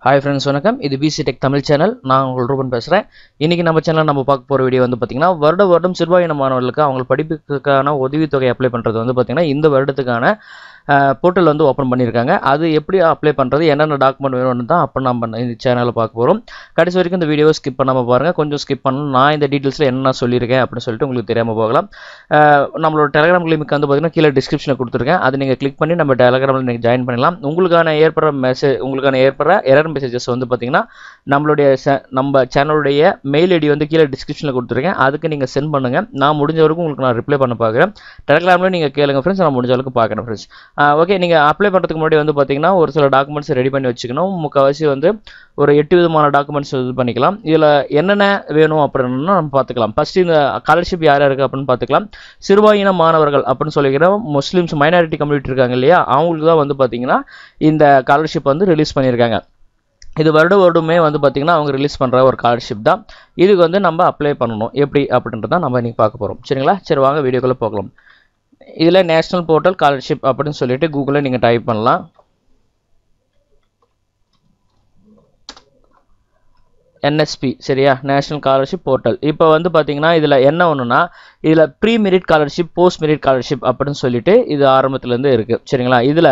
hi friends வணக்கம் இது PC tech Tamil channel நான் உங்கள் ரூபன் பேசுகிறேன் இன்றைக்கி நம்ம சேனல் நம்ம பார்க்க போகிற வீடியோ வந்து பார்த்திங்கன்னா வருட வருடம் சிறுபாயின மாணவர்களுக்கு அவங்க படிப்புக்கான உதவித்தொகை அப்ளை பண்ணுறது வந்து பார்த்திங்கன்னா இந்த வருடத்துக்கான போர்ட்டல் வந்து ஓப்பன் பண்ணியிருக்காங்க அது எப்படி அப்ளை பண்ணுறது என்னென்ன டாக்குமெண்ட் வேணும்னு தான் அப்போ நம்ம இந்த சேனலில் பார்க்க போகிறோம் கடைசி வரைக்கும் இந்த வீடியோவை ஸ்கிப் பண்ணாமல் பாருங்கள் கொஞ்சம் ஸ்கிப் பண்ணணும் நான் இந்த டீட்டெயில்ஸில் என்ன சொல்லியிருக்கேன் அப்படின்னு சொல்லிட்டு உங்களுக்கு தெரியாமல் போகலாம் அஹ் நம்மளோட டெலகிராம் லிங்க் வந்து பார்த்தீங்கன்னா கீழே டிஸ்கிரிப்ஷனில் கொடுத்துருக்கேன் அதை நீங்கள் கிளிக் பண்ணி நம்ம டெலகிராமில் நீங்கள் ஜாயின் பண்ணலாம் உங்களுக்கான ஏற்படுற மெசேஜ் உங்களுக்கான ஏற்படுற எரர் மெசேஜஸ் வந்து பார்த்தீங்கன்னா நம்மளுடைய ச- நம்ம சேனலுடைய மெயில் ஐடி வந்து கீழே டிஸ்கிரிப்ஷனில் கொடுத்துருக்கேன் அதுக்கு நீங்கள் சென்ட் பண்ணுங்கள் நான் முடிஞ்ச வரைக்கும் உங்களுக்கு நான் ரிப்ளை பண்ண பார்க்குறேன் டெலகிராமில் நீங்கள் கேளுங்க ஃப்ரெண்ட்ஸ் நான் முடிஞ்ச அளவுக்கு பார்க்குறேன் ஃப்ரெண்ட்ஸ் ஓகே நீங்கள் அப்ளை பண்ணுறதுக்கு முன்னாடி வந்து பார்த்தீங்கன்னா ஒரு சில டாக்குமெண்ட்ஸ் ரெடி பண்ணி வச்சுக்கணும் முக்கால்வாசி வந்து ஒரு எட்டு விதமான டாக்குமெண்ட்ஸ் இது பண்ணிக்கலாம் இதில் என்னென்ன வேணும் அப்படின்னு நம்ம பார்த்துக்கலாம் ஃபஸ்ட்டு இந்த ஸ்காலர்ஷிப் யார் யாருக்கு அப்படின்னு பார்த்துக்கலாம் சிறுபாயின மாணவர்கள் அப்படின்னு சொல்லிக்கிற முஸ்லீம்ஸ் மைனாரிட்டி கம்யூனிட்டி இருக்காங்க இல்லையா அவங்களுக்கு தான் வந்து பார்த்தீங்கன்னா இந்த ஸ்காலர்ஷிப் வந்து ரிலீஸ் பண்ணியிருக்காங்க இது வருட வருடமே வந்து பார்த்திங்கன்னா அவங்க ரிலீஸ் பண்ணுற ஒரு ஸ்காலர்ஷிப் தான் இதுக்கு வந்து நம்ம அப்ளை பண்ணணும் எப்படி அப்படின்றத நம்ம இன்றைக்கி பார்க்க போகிறோம் சரிங்களா சரி வாங்க வீடியோக்குள்ளே போகலாம் இதில் நேஷ்னல் போர்ட்டல் ஸ்காலர்ஷிப் அப்படின்னு சொல்லிட்டு கூகுளில் நீங்கள் டைப் பண்ணலாம் என்எஸ்பி சரியா நேஷனல் ஸ்காலர்ஷிப் போர்ட்டல் இப்போ வந்து பார்த்தீங்கன்னா இதில் என்ன ஒன்றுனா இதில் pre merit scholarship post merit scholarship அப்படின்னு சொல்லிட்டு இது ஆரம்பத்துலேருந்து இருக்குது சரிங்களா இதில்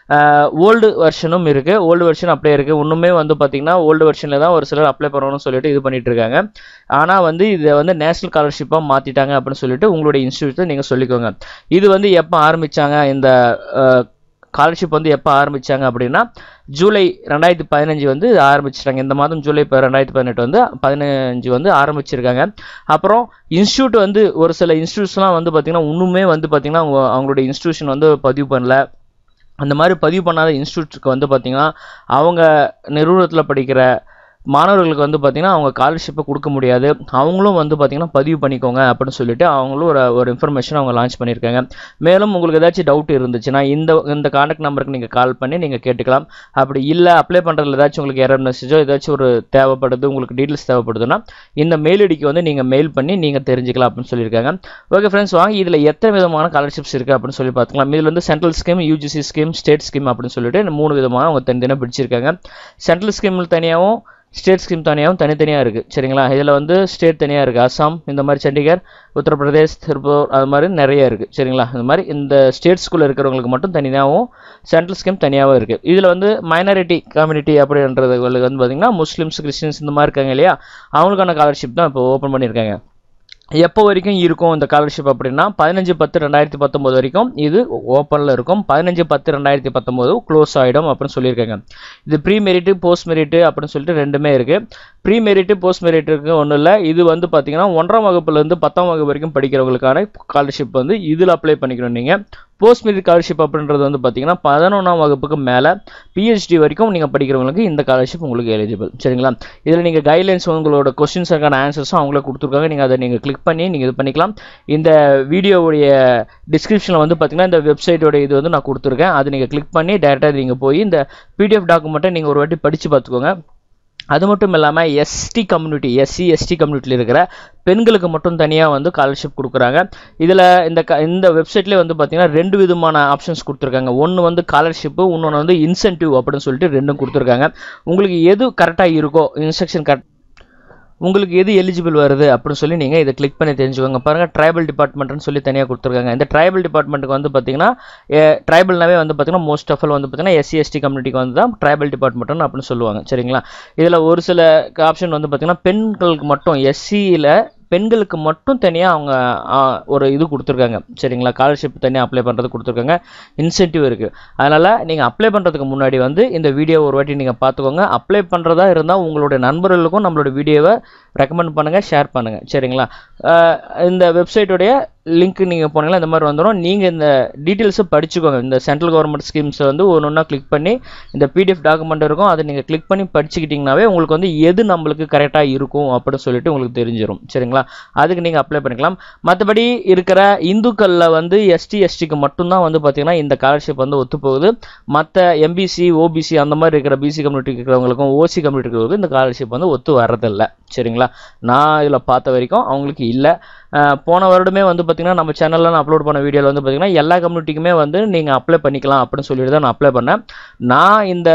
ஓல்டு வெர்ஷனும் இருக்குது ஓல்டு வெர்ஷன் அப்படியே இருக்குது இன்னுமே வந்து பார்த்தீங்கன்னா ஓல்டு வெர்ஷனில் தான் ஒரு சிலர் அப்ளை பண்ணணும்னு சொல்லிட்டு இது பண்ணிட்டு இருக்காங்க ஆனால் வந்து இதை வந்து நேஷனல் ஸ்காலர்ஷிப்பாக மாற்றிட்டாங்க அப்படின்னு சொல்லிட்டு உங்களுடைய இன்ஸ்டியூட்டை நீங்கள் சொல்லிக்கோங்க இது வந்து எப்போ ஆரம்பித்தாங்க இந்த ஸ்காலர்ஷிப் வந்து எப்போ ஆரம்பித்தாங்க அப்படின்னா ஜூலை ரெண்டாயிரத்தி பதினஞ்சு வந்து ஆரம்பிச்சிட்டாங்க இந்த மாதம் ஜூலை இப்போ ரெண்டாயிரத்தி பதினெட்டு வந்து பதினஞ்சு வந்து ஆரம்பிச்சிருக்காங்க அப்புறம் இன்ஸ்டியூட் வந்து ஒரு சில இன்ஸ்டியூட்ஸ்லாம் வந்து பார்த்திங்கன்னா இன்னுமே வந்து பார்த்திங்கன்னா அவங்க அவங்களுடைய இன்ஸ்டியூஷன் வந்து பதிவு பண்ணல அந்த மாதிரி பதிவு பண்ணாத இன்ஸ்டியூட்ஸ்க்கு வந்து பார்த்திங்கன்னா அவங்க நிறுவனத்தில் படிக்கிற மாணவர்களுக்கு வந்து பார்த்திங்கன்னா அவங்க ஸ்காலர்ஷிப்பை கொடுக்க முடியாது அவங்களும் வந்து பார்த்திங்கன்னா பதிவு பண்ணிக்கோங்க அப்படின்னு சொல்லிட்டு அவங்களும் ஒரு ஒரு இன்ஃபர்மேஷன் அவங்க லான்ச் பண்ணியிருக்காங்க மேலும் உங்களுக்கு ஏதாச்சும் டவுட் இருந்துச்சுன்னா இந்த இந்த காண்டாக்ட் நம்பருக்கு நீங்கள் கால் பண்ணி நீங்கள் கேட்டுக்கலாம் அப்படி இல்லை அப்ளை பண்ணுறதுல ஏதாச்சும் உங்களுக்கு எரர் மெசேஜோ ஏதாச்சும் ஒரு தேவைப்படுது உங்களுக்கு டீட்டெயில்ஸ் தேவைப்படுதுன்னா இந்த மெயில் ஐடிக்கு வந்து நீங்கள் மெயில் பண்ணி நீங்கள் தெரிஞ்சுக்கலாம் அப்படின்னு சொல்லியிருக்காங்க ஓகே ஃப்ரெண்ட்ஸ் வாங்க இதில் எத்தனை விதமான ஸ்காலர்ஷிப்ஸ் இருக்குது அப்படின்னு சொல்லி பார்த்துக்கலாம் இதில் வந்து central scheme UGC scheme state scheme அப்படின்னு சொல்லிட்டு இந்த மூணு விதமாக அவங்க தனித்தனியாக பிடிச்சிருக்காங்க சென்ட்ரல் ஸ்கீமில் தனியாகவும் ஸ்டேட் ஸ்கீம் தனியாகவும் தனித்தனியாக இருக்குது சரிங்களா இதில் வந்து ஸ்டேட் தனியாக இருக்குது அஸ்ஸாம் இந்த மாதிரி சண்டிகர் உத்தரப்பிரதேஷ் திருப்பூர் அது மாதிரி நிறைய இருக்குது சரிங்களா இந்த மாதிரி இந்த ஸ்டேட்ஸ்குள்ளே இருக்கிறவங்களுக்கு மட்டும் தனியாகவும் சென்ட்ரல் ஸ்கீம் தனியாகவும் இருக்குது இதில் வந்து மைனாரிட்டி கம்யூனிட்டி அப்படின்றதுகளுக்கு வந்து பார்த்திங்கன்னா முஸ்லீம்ஸ் கிறிஸ்டின்ஸ் இந்த மாதிரி இருக்காங்க இல்லையா அவங்களுக்கான ஸ்காலர்ஷிப் தான் இப்போ ஓப்பன் பண்ணியிருக்காங்க எப்போ வரைக்கும் இருக்கும் இந்த ஸ்காலர்ஷிப் அப்படின்னா பதினஞ்சு பத்து ரெண்டாயிரத்தி பத்தொம்போது வரைக்கும் இது ஓப்பனில் இருக்கும் பதினஞ்சு பத்து ரெண்டாயிரத்தி பத்தொம்போது க்ளோஸ் ஆகிடும் அப்படின்னு சொல்லியிருக்காங்க இது ப்ரீ மெரிட்டு போஸ்ட் மெரிட்டு அப்படின்னு சொல்லிட்டு ரெண்டுமே இருக்குது ப்ரீ மெரிட்டு போஸ்ட் மெரிட்டுக்கு ஒன்றும் இல்லை இது வந்து பார்த்தீங்கன்னா ஒன்றாம் வகுப்புலேருந்து பத்தாம் வகுப்பு வரைக்கும் படிக்கிறவங்களுக்கான ஸ்காலர்ஷிப் வந்து இதில் அப்ளை பண்ணிக்கணும் நீங்கள் போஸ்ட் மெரிட் ஸ்காலர்ஷிப் அப்படின்றது வந்து பார்த்தீங்கன்னா பதினொன்றாம் வகுப்புக்கு மேலே பிஹெச்டி வரைக்கும் நீங்கள் படிக்கிறவங்களுக்கு இந்த ஸ்காலர்ஷிப் உங்களுக்கு எலிஜிபிள் சரிங்களா இதில் நீங்கள் கைட்லைன்ஸ் உங்களோட கொஸ்டின்ஸுக்கான ஆன்சர்ஸும் அவங்களே கொடுத்துருக்காங்க நீங்கள் அதை நீங்கள் கிளிக் பண்ணி நீங்கள் இது பண்ணிக்கலாம் இந்த வீடியோவுடைய டிஸ்கிரிப்ஷனில் வந்து பார்த்தீங்கன்னா இந்த வெப்சைட்டோட இது வந்து நான் கொடுத்துருக்கேன் அதை நீங்கள் கிளிக் பண்ணி டேரெக்டாக நீங்கள் போய் இந்த பிடிஎஃப் டாக்குமெண்ட்டை நீங்கள் ஒரு வாட்டி படித்து பார்த்துக்கோங்க அது மட்டும் இல்லாமல் எஸ்டி கம்யூனிட்டி எஸ்சி எஸ்டி கம்யூனிட்டியில் இருக்கிற பெண்களுக்கு மட்டும் தனியாக வந்து ஸ்காலர்ஷிப் கொடுக்குறாங்க இதில் இந்த க இந்த வெப்சைட்லேயே வந்து பார்த்தீங்கன்னா ரெண்டு விதமான ஆப்ஷன்ஸ் கொடுத்துருக்காங்க ஒன்று வந்து ஸ்காலர்ஷிப்பு இன்னொன்று வந்து இன்சென்டிவ் அப்படின்னு சொல்லிட்டு ரெண்டும் கொடுத்துருக்காங்க உங்களுக்கு எது கரெக்டாக இருக்கோ இன்ஸ்ட்ரக்ஷன் கரெக்ட் உங்களுக்கு எது எலிஜிபிள் வருது அப்படின்னு சொல்லி நீங்கள் இதை கிளிக் பண்ணி தெரிஞ்சுக்கோங்க பாருங்கள் ட்ரைபல் டிபார்ட்மெண்ட்னு சொல்லி தனியாக கொடுத்துருக்காங்க இந்த ட்ரைபல் டிபார்ட்மெண்ட்டுக்கு வந்து பார்த்தீங்கன்னா ட்ரைபல்னாவே வந்து பார்த்தீங்கன்னா மோஸ்ட் ஆஃப் ஆல் வந்து பார்த்தீங்கன்னா எஸ்சி எஸ்டி கம்யூனிட்டிக்கு வந்து தான் ட்ரைபல் டிபார்ட்மெண்ட்னு அப்படின்னு சொல்லுவாங்க சரிங்களா இதில் ஒரு சில ஆப்ஷன் வந்து பார்த்தீங்கன்னா பெண்களுக்கு மட்டும் எஸ்சியில் பெண்களுக்கு மட்டும் தனியாக அவங்க ஆ, ஒரு இது கொடுத்துருக்காங்க சரிங்களா ஸ்காலர்ஷிப் தனியாக அப்ளை பண்ணுறது கொடுத்துருக்காங்க இன்சென்டிவ் இருக்குது அதனால் நீங்கள் அப்ளை பண்ணுறதுக்கு முன்னாடி வந்து இந்த வீடியோ ஒரு வாட்டி நீங்கள் பார்த்துக்கோங்க அப்ளை பண்ணுறதா இருந்தால் உங்களுடைய நண்பர்களுக்கும் நம்மளோட வீடியோவை ரெக்கமெண்ட் பண்ணுங்கள் ஷேர் பண்ணுங்கள் சரிங்களா அஹ் இந்த வெப்சைட்டுடைய லிங்க் நீங்கள் போனீங்கன்னா இந்த மாதிரி வந்துடும் நீங்கள் இந்த டீட்டெயில்ஸை படிச்சுக்கோங்க இந்த சென்ட்ரல் கவர்மெண்ட் ஸ்கீம்ஸை வந்து ஒன்று ஒன்றா கிளிக் பண்ணி இந்த பிடிஎஃப் டாக்குமெண்ட் இருக்கும் அதை நீங்கள் கிளிக் பண்ணி படிச்சுக்கிட்டிங்கனாவே உங்களுக்கு வந்து எது நம்மளுக்கு கரெக்டாக இருக்கும் அப்படின்னு சொல்லிட்டு உங்களுக்கு தெரிஞ்சிடும் சரிங்களா அதுக்கு நீங்கள் அப்ளை பண்ணிக்கலாம் மற்றபடி இருக்கிற இந்துக்களில் வந்து எஸ்டி எஸ்டிக்கு மட்டும்தான் வந்து பார்த்தீங்கன்னா இந்த ஸ்காலர்ஷிப் வந்து ஒத்து போகுது மற்ற எம்பிசி ஓபிசி அந்த மாதிரி இருக்கிற பிசி கம்யூனிட்டி இருக்கிறவங்களுக்கும் ஓசி கம்யூனிட்டி இருக்கிறவங்களுக்கும் இந்த ஸ்காலர்ஷிப் வந்து ஒத்து வரதில்லை சரிங்களா நான் இதில் பார்த்த வரைக்கும் அவங்களுக்கு இல்லை அஹ் போன வருடமே வந்து பார்த்தீங்கன்னா நம்ம சேனலில் நான் அப்லோட் பண்ண வீடியோவில் வந்து பார்த்தீங்கன்னா எல்லா கம்யூனிட்டிக்குமே வந்து நீங்கள் அப்ளை பண்ணிக்கலாம் அப்படின்னு சொல்லிட்டு தான் நான் அப்ளை பண்ணேன் நான் இந்த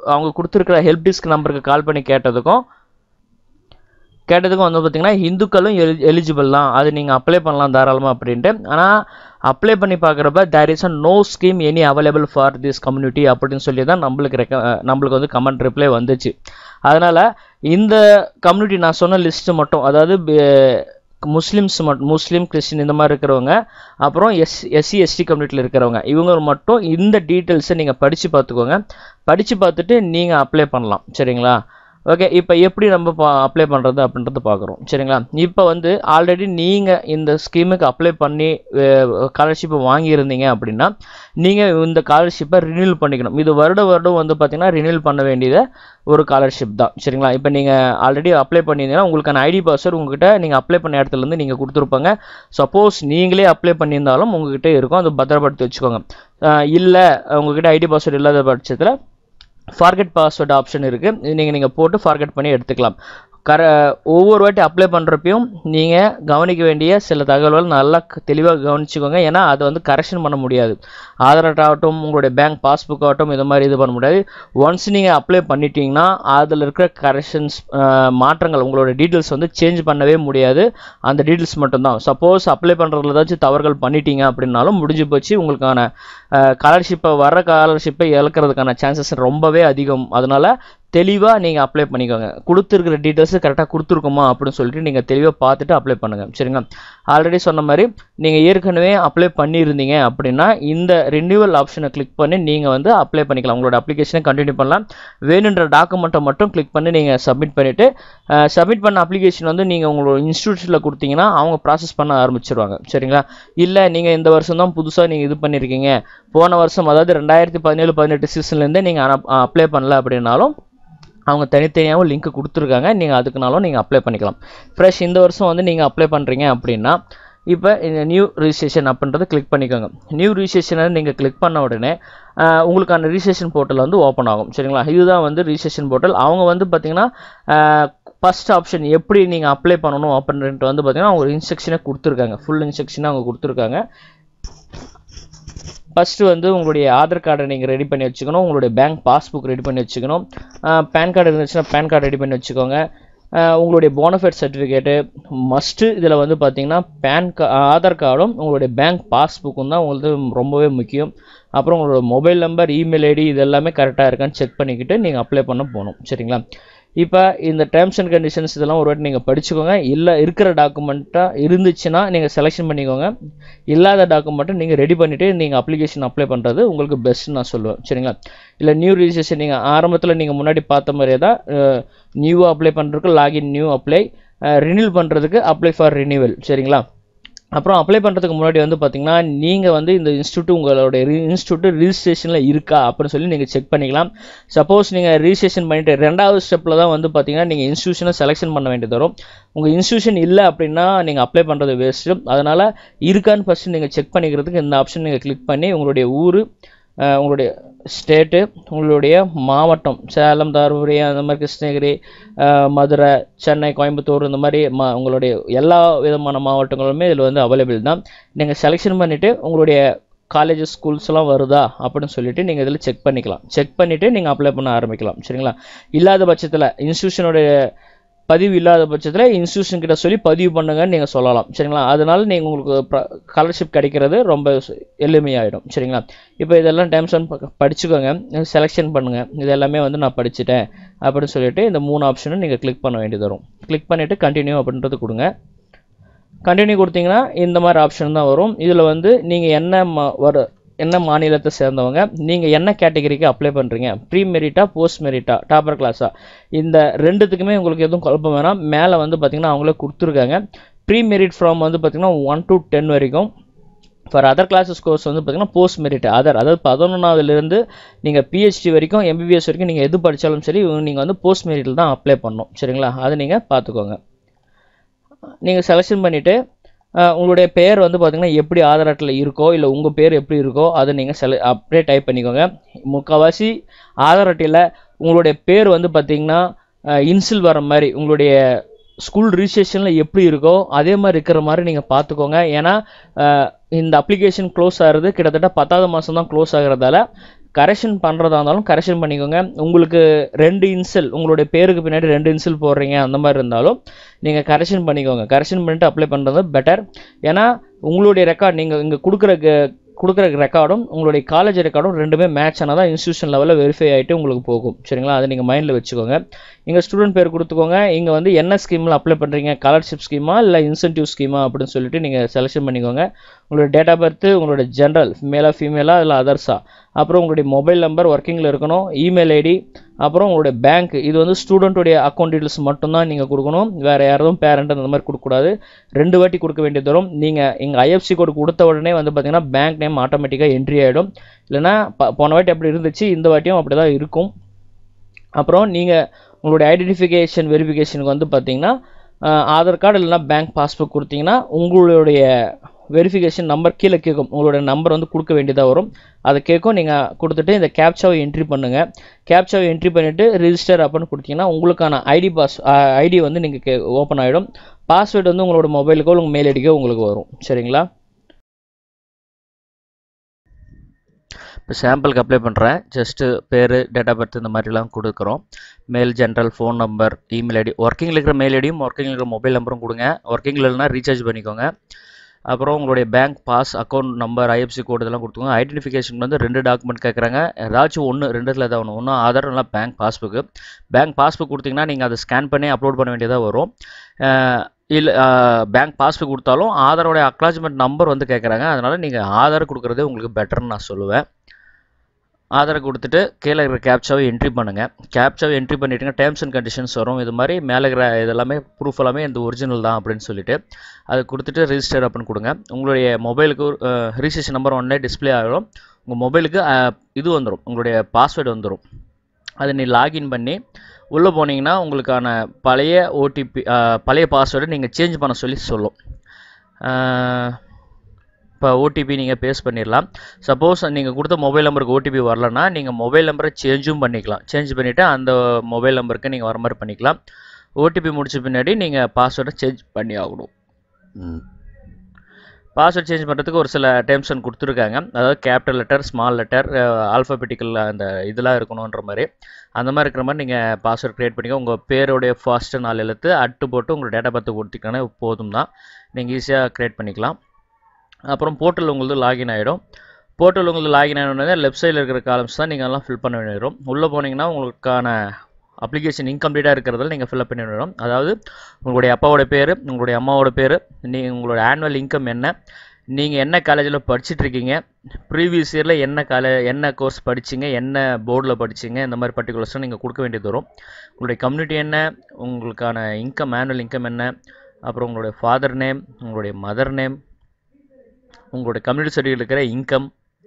அவங்க கொடுத்துருக்கிற ஹெல்ப் டெஸ்க் நம்பருக்கு கால் பண்ணி கேட்டதுக்கும் கேட்டதுக்கும் வந்து பார்த்தீங்கன்னா இந்துக்களும் எலி எலிஜிபிள் தான் அது நீங்கள் அப்ளை பண்ணலாம் தாராளமாக அப்படின்ட்டு ஆனால் அப்ளை பண்ணி பார்க்குறப்ப there is a no scheme any available for this community அப்படின்னு சொல்லி தான் நம்மளுக்கு ரெக்க நம்மளுக்கு வந்து கமெண்ட் ரிப்ளை வந்துச்சு அதனால் இந்த கம்யூனிட்டி நான் சொன்ன லிஸ்ட்டு மட்டும் அதாவது முஸ்லிம்ஸ் மட்டும் முஸ்லீம் கிறிஸ்டின் இந்த மாதிரி இருக்கிறவங்க அப்புறம் எஸ் எஸ்சி எஸ்டி கம்யூனிட்டியில் இருக்கிறவங்க இவங்க மட்டும் இந்த டீட்டெயில்ஸை நீங்கள் படித்து பார்த்துக்கோங்க படித்து பார்த்துட்டு நீங்கள் அப்ளை பண்ணலாம் சரிங்களா ஓகே இப்போ எப்படி நம்ம அப்ளை பண்ணுறது அப்படின்றத பார்க்குறோம் சரிங்களா இப்போ வந்து ஆல்ரெடி நீங்கள் இந்த ஸ்கீமுக்கு அப்ளை பண்ணி ஸ்காலர்ஷிப்பை வாங்கியிருந்தீங்க அப்படின்னா நீங்கள் இந்த ஸ்காலர்ஷிப்பை ரினியூல் பண்ணிக்கணும் இது வருட வருடம் வந்து பார்த்தீங்கன்னா ரினியூல் பண்ண வேண்டியது ஒரு ஸ்காலர்ஷிப் தான் சரிங்களா இப்போ நீங்கள் ஆல்ரெடி அப்ளை பண்ணியிருந்தீங்கன்னா உங்களுக்கான ஐடி பாஸ்வேர்டு உங்ககிட்ட நீங்கள் அப்ளை பண்ண இடத்துலேருந்து நீங்கள் கொடுத்துருப்பாங்க சப்போஸ் நீங்களே அப்ளை பண்ணியிருந்தாலும் உங்ககிட்ட இருக்கும் அது பத்திரப்படுத்தி வச்சுக்கோங்க இல்லை உங்ககிட்ட ஐடி பாஸ்வேர்டு இல்லாத பட்சத்தில் ஃபார்கெட் பாஸ்வேர்டு ஆப்ஷன் இருக்குது நீங்கள் நீங்கள் போட்டு ஃபார்கெட் பண்ணி எடுத்துக்கலாம் கர ஒவ்வொரு வாட்டி அப்ளை பண்ணுறப்பையும் நீங்கள் கவனிக்க வேண்டிய சில தகவல்கள் நல்லா தெளிவாக கவனிச்சுக்கோங்க ஏன்னா அதை வந்து கரெக்ஷன் பண்ண முடியாது ஆதார் அட்டை ஆகட்டும் உங்களுடைய பேங்க் பாஸ்புக் ஆகட்டும் இது மாதிரி இது பண்ண முடியாது ஒன்ஸ் நீங்கள் அப்ளை பண்ணிட்டீங்கன்னா அதில் இருக்கிற கரெக்ஷன்ஸ் மாற்றங்கள் உங்களோட டீட்டெயில்ஸ் வந்து சேஞ்ச் பண்ணவே முடியாது அந்த டீட்டெயில்ஸ் மட்டும்தான் சப்போஸ் அப்ளை பண்ணுறதுல ஏதாச்சும் தவறுகள் பண்ணிட்டீங்க அப்படின்னாலும் முடிஞ்சு போச்சு உங்களுக்கான ஸ்காலர்ஷிப்பை வர ஸ்காலர்ஷிப்பை இழக்கிறதுக்கான சான்சஸ் ரொம்பவே அதிகம் அதனால் தெளிவாக நீங்கள் அப்ளை பண்ணிக்கோங்க கொடுத்துருக்கிற டீட்டெயில்ஸு கரெக்டாக கொடுத்துருக்கோமா அப்படின்னு சொல்லிட்டு நீங்கள் தெளிவாக பார்த்துட்டு அப்ளை பண்ணுங்கள் சரிங்களா ஆல்ரெடி சொன்ன மாதிரி நீங்கள் ஏற்கனவே அப்ளை பண்ணியிருந்தீங்க அப்படின்னா இந்த ரினியூவல் ஆப்ஷனை கிளிக் பண்ணி நீங்கள் வந்து அப்ளை பண்ணிக்கலாம் உங்களோட அப்ளிகேஷனை கண்டினியூ பண்ணலாம் வேணுன்ற டாக்குமெண்ட்டை மட்டும் கிளிக் பண்ணி நீங்கள் சப்மிட் பண்ணிவிட்டு சப்மிட் பண்ண அப்ளிகேஷன் வந்து நீங்கள் உங்களோட இன்ஸ்டியூஷனில் கொடுத்தீங்கன்னா அவங்க ப்ராசஸ் பண்ண ஆரம்பிச்சிருவாங்க சரிங்களா இல்லை நீங்கள் இந்த வருஷம் தான் புதுசாக நீங்கள் இது பண்ணியிருக்கீங்க போன வருஷம் அதாவது ரெண்டாயிரத்தி பதினேழு பதினெட்டு சீசன்லேருந்தே நீங்கள் அப்ளை பண்ணல அப்படின்னாலும் அவங்க தனித்தனியாகவும் லிங்க் கொடுத்துருக்காங்க நீங்கள் அதுக்குனாலும் நீங்கள் அப்ளை பண்ணிக்கலாம் ஃப்ரெஷ் இந்த வருஷம் வந்து நீங்கள் அப்ளை பண்ணுறீங்க அப்படின்னா இப்போ இந்த நியூ ரிஜிஸ்ட்ரேஷன் அப்படின்றத கிளிக் பண்ணிக்கோங்க நியூ ரிஜிஸ்ட்ரேஷனை நீங்கள் கிளிக் பண்ண உடனே உங்களுக்கான ரிஜிஸ்ட்ரேஷன் போர்ட்டல் வந்து ஓப்பன் ஆகும் சரிங்களா இதுதான் வந்து ரிஜிஸ்ட்ரேஷன் போர்ட்டல் அவங்க வந்து பார்த்தீங்கன்னா ஃபஸ்ட் ஆப்ஷன் எப்படி நீங்கள் அப்ளை பண்ணணும் அப்படின்ட்டு வந்து பார்த்தீங்கன்னா அவங்க இன்ஸ்ட்ரக்ஷனை கொடுத்துருக்காங்க ஃபுல் இன்ஸ்ட்ரக்ஷனை அவங்க கொடுத்துருக்காங்க ஃபஸ்ட்டு வந்து உங்களுடைய ஆதார் கார்டை நீங்கள் ரெடி பண்ணி வச்சுக்கணும் உங்களுடைய பேங்க் பாஸ்புக் ரெடி பண்ணி வச்சுக்கணும் பேன் கார்டு இருந்துச்சுன்னா பேன் கார்டு ரெடி பண்ணி வச்சுக்கோங்க உங்களுடைய போனஃபைட் சர்டிஃபிகேட்டு மஸ்ட்டு இதில் வந்து பார்த்தீங்கன்னா பேன் கா ஆதார் கார்டும் உங்களுடைய பேங்க் பாஸ்புக்கும் தான் உங்களுக்கு ரொம்பவே முக்கியம் அப்புறம் உங்களோட மொபைல் நம்பர் இமெயில் ஐடி இது எல்லாமே கரெக்டாக இருக்கான்னு செக் பண்ணிக்கிட்டு நீங்கள் அப்ளை பண்ண போகணும் சரிங்களா இப்போ இந்த டேர்ம்ஸ் அண்ட் கண்டிஷன்ஸ் இதெல்லாம் ஒரு வாட்டி நீங்கள் படிச்சுக்கோங்க இல்லை இருக்கிற டாக்குமெண்ட்டாக இருந்துச்சுன்னா நீங்கள் செலெக்ஷன் பண்ணிக்கோங்க இல்லாத டாக்குமெண்ட்டை நீங்கள் ரெடி பண்ணிவிட்டு நீங்கள் அப்ளிகேஷன் அப்ளை பண்ணுறது உங்களுக்கு பெஸ்ட்னு நான் சொல்லுவேன் சரிங்களா இல்லை நியூ ரிஜிஸ்ட்ரேஷன் நீங்கள் ஆரம்பத்தில் நீங்கள் முன்னாடி பார்த்த மாதிரியே தான் நியூவாக அப்ளை பண்ணுறதுக்கு லாகின் நியூ அப்ளை ரினியூல் பண்ணுறதுக்கு அப்ளை ஃபார் ரினியூவல் சரிங்களா அப்புறம் அப்ளை பண்ணுறதுக்கு முன்னாடி வந்து பார்த்தீங்கன்னா நீங்கள் வந்து இந்த இன்ஸ்டியூட் உங்களோட இன்ஸ்டியூட் ரிஜிஸ்ட்ரேஷனில் இருக்கா அப்படின்னு சொல்லி நீங்கள் செக் பண்ணிக்கலாம் சப்போஸ் நீங்கள் ரிஜிஸ்ட்ரேஷன் பண்ணிட்டு ரெண்டாவது ஸ்டெப்பில் தான் வந்து பார்த்தீங்கன்னா நீங்கள் இன்ஸ்டியூஷனை செலெக்ஷன் பண்ண வேண்டியது வரும் உங்கள் இன்ஸ்டியூஷன் இல்லை அப்படின்னா நீங்கள் அப்ளை பண்ணுறது வேஸ்ட்டு அதனால் இருக்கான்னு ஃபஸ்ட்டு நீங்கள் செக் பண்ணிக்கிறதுக்கு இந்த ஆப்ஷன் நீங்கள் கிளிக் பண்ணி உங்களுடைய ஊர் உங்களுடைய ஸ்டேட்டு உங்களுடைய மாவட்டம் சேலம் தருமபுரி அந்த மாதிரி கிருஷ்ணகிரி மதுரை சென்னை கோயம்புத்தூர் இந்த மாதிரி மா உங்களுடைய எல்லா விதமான மாவட்டங்களுமே இதில் வந்து அவைலபிள் தான் நீங்கள் செலெக்ஷன் பண்ணிவிட்டு உங்களுடைய காலேஜஸ் ஸ்கூல்ஸ்லாம் வருதா அப்படின்னு சொல்லிட்டு நீங்கள் இதில் செக் பண்ணிக்கலாம் செக் பண்ணிவிட்டு நீங்கள் அப்ளை பண்ண ஆரம்பிக்கலாம் சரிங்களா இல்லாத பட்சத்தில் இன்ஸ்டியூஷனுடைய பதிவு இல்லாத பட்சத்தில் இன்ஸ்டியூஷன் கிட்ட சொல்லி பதிவு பண்ணுங்கன்னு நீங்கள் சொல்லலாம் சரிங்களா அதனால நீங்கள் உங்களுக்கு ஸ்காலர்ஷிப் கிடைக்கிறது ரொம்ப எளிமையாயிடும் சரிங்களா இப்போ இதெல்லாம் டேர்ம்ஸ் ஒன் படிச்சுக்கோங்க செலெக்ஷன் பண்ணுங்கள் இது எல்லாமே வந்து நான் படிச்சுட்டேன் அப்படின்னு சொல்லிட்டு இந்த மூணு ஆப்ஷனும் நீங்கள் கிளிக் பண்ண வேண்டியது வரும் கிளிக் பண்ணிவிட்டு கண்டினியூ அப்படின்றது கொடுங்க கண்டினியூ கொடுத்தீங்கன்னா இந்த மாதிரி ஆப்ஷன் தான் வரும் இதில் வந்து நீங்கள் என்ன மா வர என்ன மாநிலத்தை சேர்ந்தவங்க நீங்கள் என்ன கேட்டகரிக்கு அப்ளை பண்ணுறீங்க ப்ரீ மெரிட்டா போஸ்ட் மெரிட்டா டாப்பர் கிளாஸா இந்த ரெண்டுத்துக்குமே உங்களுக்கு எதுவும் குழப்பம் வேணாம் மேலே வந்து பார்த்திங்கன்னா அவங்களே கொடுத்துருக்காங்க ப்ரீ மெரிட் ஃப்ரம் வந்து பார்த்திங்கன்னா ஒன் டு டென் வரைக்கும் ஃபார் அதர் கிளாஸஸ் கோர்ஸ் வந்து பார்த்திங்கன்னா போஸ்ட் மெரிட் அதர் அதாவது பதினொன்றாவதுலேருந்து நீங்கள் பிஹெச்டி வரைக்கும் எம்பிபிஎஸ் வரைக்கும் நீங்கள் எது படித்தாலும் சரி நீங்கள் வந்து போஸ்ட் மெரிட்டில் தான் அப்ளை பண்ணணும் சரிங்களா அதை நீங்கள் பார்த்துக்கோங்க நீங்கள் செலெக்ஷன் பண்ணிவிட்டு உங்களுடைய பேர் வந்து பார்த்திங்கன்னா எப்படி ஆதார் அட்டையில் இருக்கோ இல்லை உங்கள் பேர் எப்படி இருக்கோ அதை நீங்கள் செல அப்படியே டைப் பண்ணிக்கோங்க முக்கால்வாசி ஆதார் அட்டையில் உங்களுடைய பேர் வந்து பார்த்திங்கன்னா இன்சில் வர மாதிரி உங்களுடைய ஸ்கூல் ரிஜிஸ்ட்ரேஷனில் எப்படி இருக்கோ அதே மாதிரி இருக்கிற மாதிரி நீங்கள் பார்த்துக்கோங்க ஏன்னா இந்த அப்ளிகேஷன் க்ளோஸ் ஆகிறது கிட்டத்தட்ட பத்தாவது மாதம் தான் க்ளோஸ் ஆகிறதால கரெக்ஷன் பண்ணுறதா இருந்தாலும் கரெக்ஷன் பண்ணிக்கோங்க உங்களுக்கு ரெண்டு இன்சல் உங்களுடைய பேருக்கு பின்னாடி ரெண்டு இன்சல் போடுறீங்க அந்த மாதிரி இருந்தாலும் நீங்கள் கரெக்ஷன் பண்ணிக்கோங்க கரெக்ஷன் பண்ணிட்டு அப்ளை பண்ணுறது பெட்டர் ஏன்னா உங்களுடைய ரெக்கார்ட் நீங்கள் இங்கே கொடுக்குற கொடுக்குற ரெக்கார்டும் உங்களுடைய காலேஜ் ரெக்கார்டும் ரெண்டுமே மேட்ச் ஆனால் தான் இன்ஸ்டியூஷன் லெவலில் வெரிஃபை ஆகிட்டு உங்களுக்கு போகும் சரிங்களா அதை நீங்கள் மைண்டில் வச்சுக்கோங்க இங்கே ஸ்டூடெண்ட் பேர் கொடுத்துக்கோங்க இங்கே வந்து என்ன ஸ்கீமில் அப்ளை பண்ணுறீங்க ஸ்காலர்ஷிப் ஸ்கீமா இல்லை இன்சென்டிவ் ஸ்கீமா அப்படின்னு சொல்லிட்டு நீங்கள் செலெக்ஷன் பண்ணிக்கோங்க உங்களோட டேட் ஆஃப் பர்த் உங்களோட ஜென்ரல் மேலா ஃபீமேலா இல்லை அதர்ஸா அப்புறம் உங்களுடைய மொபைல் நம்பர் ஒர்க்கிங்கில் இருக்கணும் இமெயில் ஐடி அப்புறம் உங்களுடைய பேங்க் இது வந்து ஸ்டூடெண்ட்டுடைய அக்கௌண்ட் டீட்டெயில்ஸ் மட்டும்தான் நீங்கள் கொடுக்கணும் வேறு யாரும் பேரண்ட் அந்த மாதிரி கொடுக்கக்கூடாது ரெண்டு வாட்டி கொடுக்க வேண்டியது வரும் நீங்கள் இங்கே ஐஎஃப்சி கோடு கொடுத்த உடனே வந்து பார்த்தீங்கன்னா பேங்க் நேம் ஆட்டோமேட்டிக்காக என்ட்ரி ஆகிடும் இல்லைனா போன வாட்டி அப்படி இருந்துச்சு இந்த வாட்டியும் அப்படி தான் இருக்கும் அப்புறம் நீங்கள் உங்களுடைய ஐடென்டிஃபிகேஷன் வெரிஃபிகேஷனுக்கு வந்து பார்த்தீங்கன்னா ஆதார் கார்டு இல்லைனா பேங்க் பாஸ்புக் கொடுத்தீங்கன்னா உங்களுடைய வெரிஃபிகேஷன் நம்பர் கீழே கேட்கும் உங்களோட நம்பர் வந்து கொடுக்க வேண்டியதாக வரும் அதை கேட்கும் நீங்கள் கொடுத்துட்டு இந்த கேப்சாவை என்ட்ரி பண்ணுங்கள் கேப்சாவை என்ட்ரி பண்ணிவிட்டு ரிஜிஸ்டர் அப்படின்னு கொடுத்தீங்கன்னா உங்களுக்கான ஐடி பாஸ் ஐடி வந்து நீங்கள் கே ஓப்பன் ஆகிடும் பாஸ்வேர்டு வந்து உங்களோட மொபைலுக்கோ உங்கள் மெயில் ஐடிக்கோ உங்களுக்கு வரும் சரிங்களா இப்போ சாம்பிளுக்கு அப்ளை பண்ணுறேன் ஜஸ்ட்டு பேர் டேட் ஆஃப் பர்த் இந்த மாதிரிலாம் கொடுக்குறோம் male gender phone number email ID ஒர்க்கிங்கில் இருக்கிற மெயில் ஐடியும் ஒர்க்கிங்கில் இருக்கிற மொபைல் நம்பரும் கொடுங்க ஒர்க்கிங்கில் இல்லைனா ரீசார்ஜ் பண்ணிக்கோங்க அப்புறம் உங்களுடைய bank pass account number IFSC code இதெல்லாம் கொடுத்துக்கோங்க ஐடென்டிஃபிகேஷன் வந்து ரெண்டு டாக்குமெண்ட் கேட்குறாங்க ஏதாச்சும் ஒன்று ரெண்டுத்தில் ஏதாவது ஒன்று ஒன்று ஆதார் இல்லை பேங்க் பாஸ்புக்கு பேங்க் பாஸ்புக் கொடுத்தீங்கன்னா நீங்கள் அதை ஸ்கேன் பண்ணி அப்லோட் பண்ண வேண்டியதாக வரும் இல்லை பேங்க் பாஸ்புக் கொடுத்தாலும் ஆதாரோடைய அக்னாலஜ்மெண்ட் நம்பர் வந்து கேட்குறாங்க அதனால் நீங்கள் ஆதார் கொடுக்குறதே உங்களுக்கு பெட்டர்னு நான் சொல்லுவேன் ஆதாரை கொடுத்துட்டு கீழே இருக்கிற கேப்சாவை என்ட்ரி பண்ணுங்கள் கேப்சாவை என்ட்ரி பண்ணிவிட்டுங்க டேர்ம்ஸ் அண்ட் கண்டிஷன்ஸ் வரும் இது மாதிரி மேலே இருக்கிற இதெல்லாமே ப்ரூஃப் எல்லாமே இந்த ஒரிஜினல் தான் அப்படின்னு சொல்லிட்டு அதை கொடுத்துட்டு ரிஜிஸ்டர் அப்படின்னு கொடுங்க உங்களுடைய மொபைலுக்கு ரிஜிஸ்ட்ரேஷன் நம்பர் ஒன்னே டிஸ்பிளே ஆகிடும் உங்கள் மொபைலுக்கு இது வந்துடும் உங்களுடைய பாஸ்வேர்டு வந்துடும் அதை நீ லாகின் பண்ணி உள்ளே போனீங்கன்னா உங்களுக்கான பழைய ஓடிபி பழைய பாஸ்வேர்டை நீங்கள் சேஞ்ச் பண்ண சொல்லி சொல்லும் இப்போ ஓடிபி நீங்கள் பேஸ் பண்ணிடலாம் சப்போஸ் நீங்கள் கொடுத்த மொபைல் நம்பருக்கு ஓடிபி வரலன்னா நீங்கள் மொபைல் நம்பரை சேஞ்சும் பண்ணிக்கலாம் சேஞ்ச் பண்ணிவிட்டு அந்த மொபைல் நம்பருக்கு நீங்கள் வர மாதிரி பண்ணிக்கலாம் ஓடிபி முடிச்ச பின்னாடி நீங்கள் பாஸ்வேர்டை சேஞ்ச் பண்ணி ஆகணும் பாஸ்வேர்ட் சேஞ்ச் பண்ணுறதுக்கு ஒரு சில டேர்ம்ஸ் கொடுத்துருக்காங்க அதாவது capital letter small letter alphabetical அந்த இதெல்லாம் இருக்கணுன்ற மாதிரி அந்த மாதிரி இருக்கிற மாதிரி நீங்கள் பாஸ்வேர்ட் க்ரியேட் பண்ணிக்க உங்கள் பேருடைய ஃபர்ஸ்ட்டு நாலு எழுத்து அட்டு போட்டு உங்கள் டேட்டா பர்த் கொடுத்தீங்கன்னா போதும் தான் நீங்கள் ஈஸியாக க்ரியேட் பண்ணிக்கலாம் அப்புறம் போர்ட்டல் உங்களுக்கு லாகின் ஆகிடும் போர்ட்டல் உங்களுக்கு லாகின் ஆகினோடனே லெஃப்ட் சைடில் இருக்கிற காலம்ஸ் தான் நீங்கள் எல்லாம் ஃபில் பண்ண வேண்டியிருக்கும் உள்ளே போனீங்கன்னா உங்களுக்கான அப்ளிகேஷன் இன்கம்ப்ளீட்டாக இருக்கிறதில் நீங்கள் ஃபில்அப் பண்ணி விடணும் அதாவது உங்களுடைய அப்பாவோட பேர் உங்களுடைய அம்மாவோட பேர் நீங்கள் உங்களோட ஆனுவல் இன்கம் என்ன நீங்கள் என்ன காலேஜில் படிச்சுட்ருக்கீங்க ப்ரீவியஸ் இயரில் என்ன காலே என்ன கோர்ஸ் படிச்சிங்க என்ன போர்டில் படிச்சிங்க இந்த மாதிரி பர்டிகுலர்ஸ்லாம் நீங்கள் கொடுக்க வேண்டியது வரும் உங்களுடைய கம்யூனிட்டி என்ன உங்களுக்கான இன்கம் ஆனுவல் இன்கம் என்ன அப்புறம் உங்களுடைய ஃபாதர் நேம் உங்களுடைய மதர் நேம் உங்களுடைய கம்யூனிட்டி சர்டிஃபிகேட் இருக்கிற இன்கம்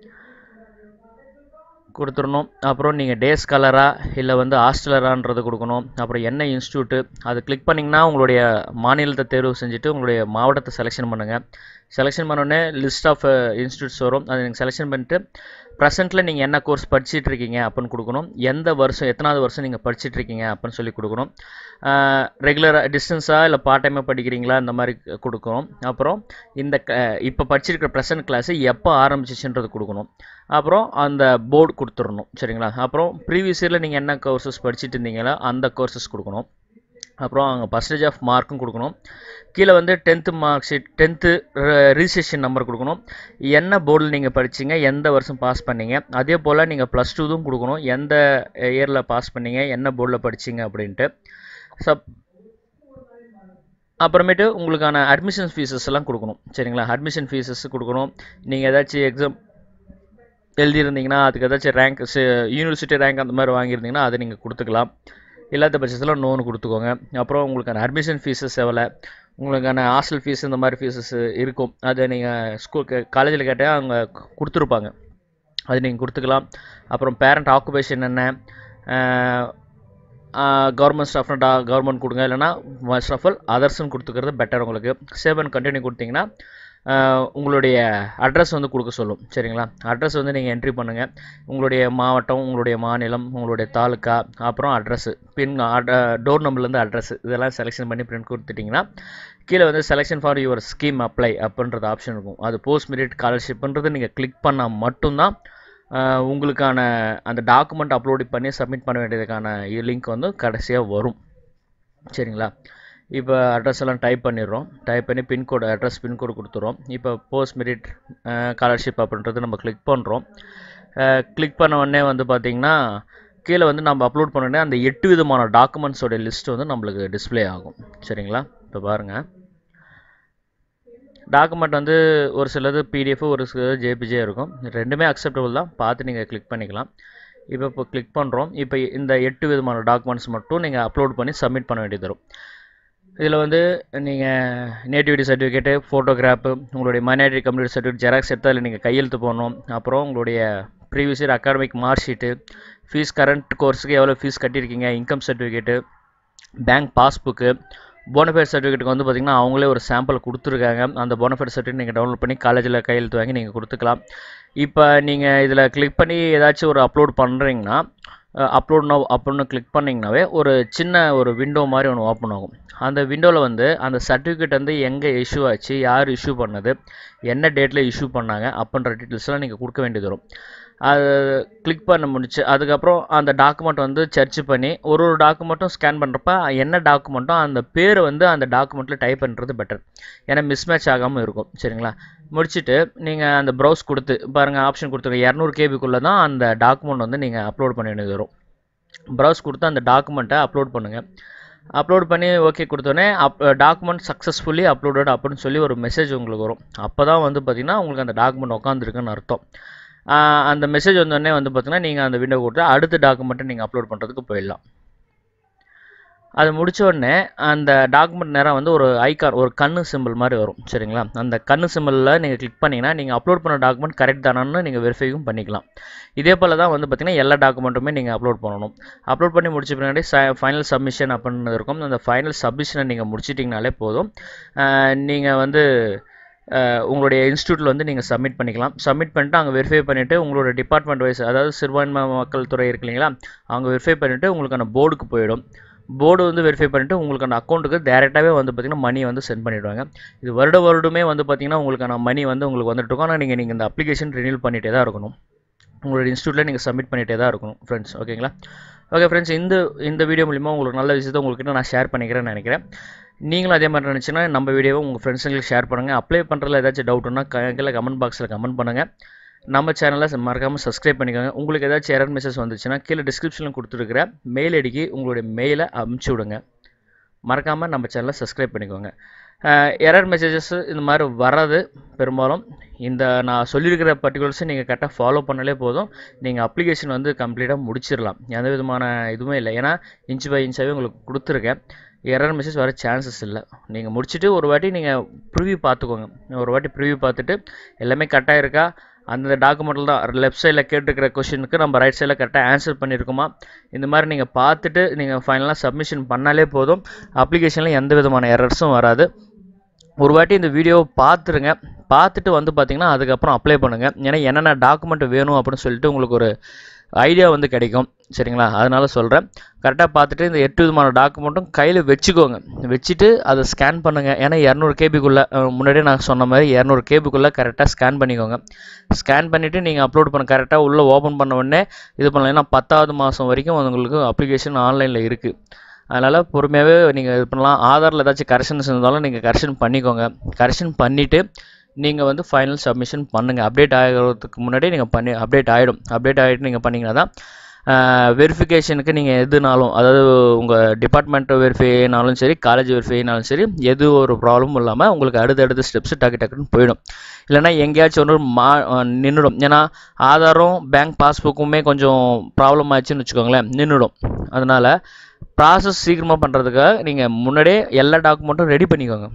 கொடுத்துடணும் அப்புறம் நீங்கள் டே ஸ்காலரா இல்லை வந்து ஹாஸ்டலரான்றது கொடுக்கணும் அப்புறம் என்ன இன்ஸ்டியூட்டு அது கிளிக் பண்ணிங்கன்னா உங்களுடைய மாநிலத்தை தேர்வு செஞ்சுட்டு உங்களுடைய மாவட்டத்தை செலெக்ஷன் பண்ணுங்கள் செலெக்ஷன் பண்ணோடனே லிஸ்ட் ஆஃப் இன்ஸ்டியூட்ஸ் வரும் அதை நீங்கள் செலெக்ஷன் பண்ணிட்டு ப்ரெசென்ட்டில் நீங்கள் என்ன கோர்ஸ் படிச்சுட்டு இருக்கீங்க அப்படின்னு கொடுக்கணும் எந்த வருஷம் எத்தனாவது வருஷம் நீங்கள் படிச்சுட்டு இருக்கீங்க அப்படின்னு சொல்லி கொடுக்கணும் ரெகுலராக டிஸ்டன்ஸாக இல்லை பார்ட் டைமாக படிக்கிறீங்களா இந்த மாதிரி கொடுக்கணும் அப்புறம் இந்த க இப்போ படிச்சிருக்கிற ப்ரெசன்ட் கிளாஸு எப்போ ஆரம்பிச்சிச்சுன்றது கொடுக்கணும் அப்புறம் அந்த போர்டு கொடுத்துடணும் சரிங்களா அப்புறம் ப்ரீவியஸ் இயரில் நீங்கள் என்ன கோர்சஸ் படிச்சுட்டு இருந்தீங்களோ அந்த கோர்சஸ் கொடுக்கணும் அப்புறம் அங்கே பர்சன்டேஜ் ஆஃப் மார்க்கும் கொடுக்கணும் கீழே வந்து tenth mark sheet tenth registration number கொடுக்கணும் என்ன போர்டில் நீங்கள் படிச்சீங்க எந்த வருஷம் பாஸ் பண்ணீங்க அதே போல் நீங்கள் ப்ளஸ் டூதும் கொடுக்கணும் எந்த இயரில் பாஸ் பண்ணீங்க என்ன போர்டில் படிச்சீங்க அப்படின்ட்டு சப் அப்புறமேட்டு உங்களுக்கான அட்மிஷன் ஃபீஸஸ் எல்லாம் கொடுக்கணும் சரிங்களா அட்மிஷன் ஃபீஸஸ் கொடுக்கணும் நீங்கள் ஏதாச்சும் எக்ஸாம் எழுதியிருந்தீங்கன்னா அதுக்கு ஏதாச்சும் ரேங்க் யூனிவர்சிட்டி ரேங்க் அந்த மாதிரி வாங்கியிருந்தீங்கன்னா அதை நீங்கள் கொடுத்துக்கலாம் இல்லாத பட்சத்தில் லோன் கொடுத்துக்கோங்க அப்புறம் உங்களுக்கான அட்மிஷன் ஃபீஸஸ் எவ்வளோ உங்களுக்கான ஹாஸ்டல் ஃபீஸ் இந்த மாதிரி ஃபீஸஸ் இருக்கும் அதை நீங்கள் ஸ்கூல் காலேஜில் கேட்டால் அவங்க கொடுத்துருப்பாங்க அது நீங்கள் கொடுத்துக்கலாம் அப்புறம் பேரண்ட் ஆக்குபேஷன் என்ன கவர்மெண்ட் ஸ்டாஃப்னா டா கவர்மெண்ட் கொடுங்க இல்லைனா ஃபர்ஸ்ட் ஆஃப் ஆல் அதர்ஸ்னு கொடுத்துக்கிறது பெட்டர் உங்களுக்கு சேவ் அண்ட் கண்டினியூ கொடுத்தீங்கன்னா உங்களுடைய அட்ரஸ் வந்து கொடுக்க சொல்லும் சரிங்களா அட்ரஸ் வந்து நீங்கள் என்ட்ரி பண்ணுங்கள் உங்களுடைய மாவட்டம் உங்களுடைய மாநிலம் உங்களுடைய தாலுக்கா அப்புறம் அட்ரஸ்ஸு பின் டோர் நம்பர்லேருந்து அட்ரஸ் இதெல்லாம் செலெக்ஷன் பண்ணி பிரிண்ட் கொடுத்துட்டிங்கன்னா கீழே வந்து selection for your scheme apply அப்படின்றது ஆப்ஷன் இருக்கும் அது போஸ்ட் மெரிட் ஸ்காலர்ஷிப்ன்றது நீங்கள் கிளிக் பண்ணால் மட்டும்தான் ஆஹ் உங்களுக்கான அந்த டாக்குமெண்ட் அப்லோட் பண்ணி சப்மிட் பண்ண வேண்டியதுக்கான லிங்க் வந்து கடைசியாக வரும் சரிங்களா இப்போ அட்ரஸ் எல்லாம் டைப் பண்ணிடுறோம் டைப் பண்ணி பின்கோடு அட்ரஸ் பின்கோடு கொடுத்துறோம் இப்போ போஸ்ட் மெரிட் ஸ்காலர்ஷிப் அப்படின்றது நம்ம கிளிக் பண்ணுறோம் கிளிக் பண்ண உடனே வந்து பார்த்திங்கன்னா கீழே வந்து நம்ம அப்லோட் பண்ண உடனே அந்த எட்டு விதமான டாக்குமெண்ட்ஸோட லிஸ்ட் வந்து நம்மளுக்கு டிஸ்ப்ளே ஆகும் சரிங்களா இப்போ பாருங்கள் டாக்குமெண்ட் வந்து ஒரு சிலது பிடிஎஃப் ஒரு சிலது ஜேபிஜே இருக்கும் ரெண்டுமே அக்செப்டபுள் தான் பார்த்து நீங்கள் கிளிக் பண்ணிக்கலாம் இப்போ இப்போ கிளிக் பண்ணுறோம் இப்போ இந்த எட்டு விதமான டாக்குமெண்ட்ஸ் மட்டும் நீங்கள் அப்லோட் பண்ணி சப்மிட் பண்ண வேண்டியது வரும் இதில் வந்து நீங்கள் நேட்டிவிட்டி சர்டிஃபிகேட்டு ஃபோட்டோகிராஃபு உங்களுடைய மைனாரிட்டி கம்யூனிட்டி சர்டிஃபிகேட் ஜெராக்ஸ் எடுத்து அதில் நீங்கள் கையெழுத்து போடணும் அப்புறம் உங்களுடைய previous year academic mark sheet fees current கோர்ஸுக்கு எவ்வளோ ஃபீஸ் கட்டியிருக்கீங்க income certificate bank passbook bonafide சர்டிஃபிகேட்டுக்கு வந்து பார்த்திங்கன்னா அவங்களே ஒரு சாம்பிள் கொடுத்துருக்காங்க அந்த போனஃபைட் சர்டிஃபிகேட் நீங்கள் டவுன்லோட் பண்ணி காலேஜில் கையெழுத்து வாங்கி நீங்கள் கொடுத்துக்கலாம் இப்போ நீங்கள் இதில் கிளிக் பண்ணி ஏதாச்சும் ஒரு அப்லோட் பண்ணுறீங்கன்னா அப்லோட் நோ அப்படின்னு கிளிக் பண்ணிங்கனாவே ஒரு சின்ன ஒரு விண்டோ மாதிரி ஒன்று ஓப்பன் ஆகும் அந்த விண்டோவில் வந்து அந்த சர்டிஃபிகேட் வந்து எங்கே இஷ்யூ ஆச்சு யார் இஷ்யூ பண்ணது என்ன டேட்டில் இஷ்யூ பண்ணாங்க அப்படின்ற டீட்டெயில்ஸ்லாம் நீங்கள் கொடுக்க வேண்டியது வரும் அது கிளிக் பண்ண முடிச்சு அதுக்கப்புறம் அந்த டாக்குமெண்ட் வந்து சர்ச் பண்ணி ஒரு ஒரு டாக்குமெண்ட்டும் ஸ்கேன் பண்ணுறப்ப என்ன டாக்குமெண்ட்டோ அந்த பேர் வந்து அந்த டாக்குமெண்ட்டில் டைப் பண்ணுறது பெட்டர் ஏன்னா மிஸ்மேட்ச் ஆகாமல் இருக்கும் சரிங்களா முடிச்சுட்டு நீங்கள் அந்த ப்ரௌஸ் கொடுத்து பாருங்கள் ஆப்ஷன் கொடுத்துருங்க இரநூறு கேபிக்குள்ளே தான் அந்த டாக்குமெண்ட் வந்து நீங்கள் அப்லோட் பண்ண வேண்டியது வரும் ப்ரௌஸ் கொடுத்து அந்த டாக்குமெண்ட்டை அப்லோட் பண்ணுங்கள் அப்லோட் பண்ணி ஓகே கொடுத்தோன்னே அப் டாக்குமெண்ட் சக்ஸஸ்ஃபுல்லி அப்லோடட் அப்படின்னு சொல்லி ஒரு மெசேஜ் உங்களுக்கு வரும் அப்போ தான் வந்து பார்த்திங்கன்னா உங்களுக்கு அந்த டாக்குமெண்ட் உட்காந்துருக்குன்னு அர்த்தம் ஆஹ் அந்த மெசேஜ் வந்தோடனே வந்து பார்த்தீங்கன்னா நீங்கள் அந்த விண்டோ கொடுத்து அடுத்த டாக்குமெண்ட்டை நீங்கள் அப்லோட் பண்ணுறதுக்கு போயிடலாம் அது முடிச்ச உடனே அந்த டாக்குமெண்ட் நேரம் வந்து ஒரு ஐகான் ஒரு கண்ணு சிம்பிள் மாதிரி வரும் சரிங்களா அந்த கண்ணு சிம்பிளில் நீங்கள் கிளிக் பண்ணிங்கன்னா நீங்கள் அப்லோட் பண்ண டாக்குமெண்ட் கரெக்ட் தானான்னு நீங்கள் வெரிஃபையும் பண்ணிக்கலாம் இதே போல் தான் வந்து பார்த்திங்கன்னா எல்லா டாக்குமெண்ட்டுமே நீங்கள் அப்லோட் பண்ணணும் அப்லோட் பண்ணி முடிச்ச பின்னாடி ஃபைனல் சப்மிஷன் அப்படின்னு இருக்கும் அந்த ஃபைனல் சப்மிஷனை நீங்கள் முடிச்சிட்டிங்கனாலே போதும் நீங்கள் வந்து அஹ், உங்களுடைய இன்ஸ்டியூட்டில் வந்து நீங்கள் சப்மிட் பண்ணிக்கலாம் சப்மிட் பண்ணிட்டு அங்கே வெரிஃபை பண்ணிவிட்டு உங்களோட டிபார்ட்மெண்ட் வைஸ் அதாவது சிறுபான்மை மக்கள் துறை இருக்கு இல்லைங்களா அவங்க வெரிஃபை பண்ணிவிட்டு உங்களுக்கான போர்டுக்கு போயிடும் போர்டு வந்து வெரிஃபை பண்ணிவிட்டு உங்களுக்கான அக்கௌண்ட்டுக்கு டேரெக்டாகவே வந்து பார்த்திங்கன்னா மணி வந்து சென்ட் பண்ணிவிடுவாங்க இது வருட வருடமே வந்து பார்த்திங்கன்னா உங்களுக்கான மணி வந்து உங்களுக்கு வந்துட்டு இருக்கும் ஆனால் நீங்கள் நீங்கள் இந்த அப்ளிகேஷன் ரினியூல் பண்ணிகிட்டே தான் இருக்கணும் உங்களோட இன்ஸ்டியூட்டில் நீங்கள் சப்மிட் பண்ணிகிட்டே தான் இருக்கணும் ஃப்ரெண்ட்ஸ் ஓகேங்களா ஓகே ஃப்ரெண்ட்ஸ் இந்த இந்த வீடியோ மூலிமா உங்களுக்கு நல்ல விஷயத்தை உங்கள்கிட்ட நான் ஷேர் பண்ணிக்கிறேன்னு நினைக்கிறேன் நீங்களும் அதே மாதிரி நினச்சிங்கன்னா நம்ம வீடியோவை உங்கள் ஃப்ரெண்ட்ஸுங்களுக்கு ஷேர் பண்ணுங்கள் அப்ளை பண்ணுறதுல ஏதாச்சும் டவுட்னா கீழே கமெண்ட் பாக்ஸில் கமெண்ட் பண்ணுங்கள் நம்ம சேனலை மறக்காமல் சப்ஸ்கிரைப் பண்ணிக்கோங்க உங்களுக்கு ஏதாச்சும் எரர் மெசேஜ் வந்துச்சுன்னா கீழே டிஸ்கிரிப்ஷனில் கொடுத்துருக்கிற மெயில் ஐடிக்கு உங்களுடைய மெயிலை அமுச்சு விடுங்க மறக்காமல் நம்ம சேனலை சப்ஸ்கிரைப் பண்ணிக்கோங்க எரர் மெசேஜஸ் இந்த மாதிரி வர்றது பெரும்பாலும் இந்த நான் சொல்லியிருக்கிற பர்டிகுலர்ஸை நீங்கள் கரெக்டாக ஃபாலோ பண்ணாலே போதும் நீங்கள் அப்ளிகேஷன் வந்து கம்ப்ளீட்டாக முடிச்சிடலாம் எந்த விதமான இதுவுமே இல்லை ஏன்னா இன்ச் பை இன்ச்சாகவே உங்களுக்கு கொடுத்துருக்கேன் எரர் மெசேஜ் வர சான்சஸ் இல்லை நீங்கள் முடிச்சுட்டு ஒரு வாட்டி நீங்கள் ப்ரிவ்யூ பார்த்துக்கோங்க ஒரு வாட்டி ப்ரிவ்யூ பார்த்துட்டு எல்லாமே கரெக்டாக இருக்கா அந்த டாக்குமெண்ட்டில் தான் லெஃப்ட் சைடில் கேட்டிருக்கிற கொஷினுக்கு நம்ம ரைட் சைடில் கரெக்டாக ஆன்சர் பண்ணியிருக்கோமா இந்த மாதிரி நீங்கள் பார்த்துட்டு நீங்கள் ஃபைனலாக சப்மிஷன் பண்ணாலே போதும் அப்ளிகேஷனில் எந்த விதமான எரர்ஸும் வராது ஒரு வாட்டி இந்த வீடியோவை பார்த்துருங்க பார்த்துட்டு வந்து பார்த்தீங்கன்னா அதுக்கப்புறம் அப்ளை பண்ணுங்கள் ஏன்னா என்னென்ன டாக்குமெண்ட் வேணும் அப்படின்னு சொல்லிட்டு உங்களுக்கு ஒரு ஐடியா வந்து கிடைக்கும் சரிங்களா அதனால சொல்கிறேன் கரெக்டாக பார்த்துட்டு இந்த எட்டு விதமான டாக்குமெண்ட்டும் கையில் வச்சுக்கோங்க வச்சுட்டு அதை ஸ்கேன் பண்ணுங்கள் ஏன்னா இரநூறு கேபிக்குள்ளே முன்னாடியே நான் சொன்ன மாதிரி இரநூறு கேபிக்குள்ளே கரெக்டாக ஸ்கேன் பண்ணிக்கோங்க ஸ்கேன் பண்ணிவிட்டு நீங்கள் அப்லோட் பண்ண கரெக்டாக உள்ளே ஓப்பன் பண்ண உடனே இது பண்ணலாம் ஏன்னா பத்தாவது மாதம் வரைக்கும் உங்களுக்கு அப்ளிகேஷன் ஆன்லைனில் இருக்குது அதனால் பொறுமையாகவே நீங்கள் இது பண்ணலாம் ஆதாரில் ஏதாச்சும் கரெக்ஷன்ஸ் இருந்தாலும் நீங்கள் கரெக்ஷன் பண்ணிக்கோங்க கரெக்ஷன் பண்ணிவிட்டு நீங்கள் வந்து ஃபைனல் சப்மிஷன் பண்ணுங்கள் அப்டேட் ஆகிறதுக்கு முன்னாடி நீங்கள் பண்ணி அப்டேட் ஆகிடும் அப்டேட் ஆகிட்டு நீங்கள் பண்ணிங்கன்னா தான் வெரிஃபிகேஷனுக்கு நீங்கள் எதுனாலும் அதாவது உங்கள் டிபார்ட்மெண்ட் வெரிஃபைனாலும் சரி காலேஜ் வெரிஃபைனாலும் சரி எது ஒரு ப்ராப்ளமும் இல்லாமல் உங்களுக்கு அடுத்தடுத்த ஸ்டெப்ஸ் டக்கு டக்குன்னு போயிடும் இல்லைன்னா எங்கேயாச்சும் ஒன்று மா நின்றுடும் ஏன்னா ஆதாரம் பேங்க் பாஸ்புக்குமே கொஞ்சம் ப்ராப்ளம் ஆச்சுன்னு வச்சுக்கோங்களேன் நின்றுடும் அதனால் ப்ராசஸ் சீக்கிரமாக பண்ணுறதுக்காக நீங்கள் முன்னாடியே எல்லா டாக்குமெண்ட்டும் ரெடி பண்ணிக்கோங்க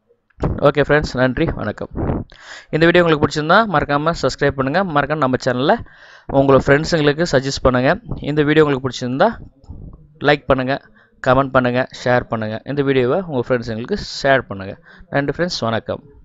ஓகே ஃப்ரெண்ட்ஸ் நன்றி வணக்கம் இந்த வீடியோ உங்களுக்கு பிடிச்சிருந்தா மறக்காமல் சப்ஸ்கிரைப் பண்ணுங்கள் மறக்காம நம்ம சேனலில் உங்களோட ஃப்ரெண்ட்ஸுங்களுக்கு சஜஸ்ட் பண்ணுங்கள் இந்த வீடியோ உங்களுக்கு பிடிச்சிருந்தா லைக் பண்ணுங்கள் கமெண்ட் பண்ணுங்கள் ஷேர் பண்ணுங்கள் இந்த வீடியோவை உங்கள் ஃப்ரெண்ட்ஸுங்களுக்கு ஷேர் பண்ணுங்கள் நன்றி ஃப்ரெண்ட்ஸ் வணக்கம்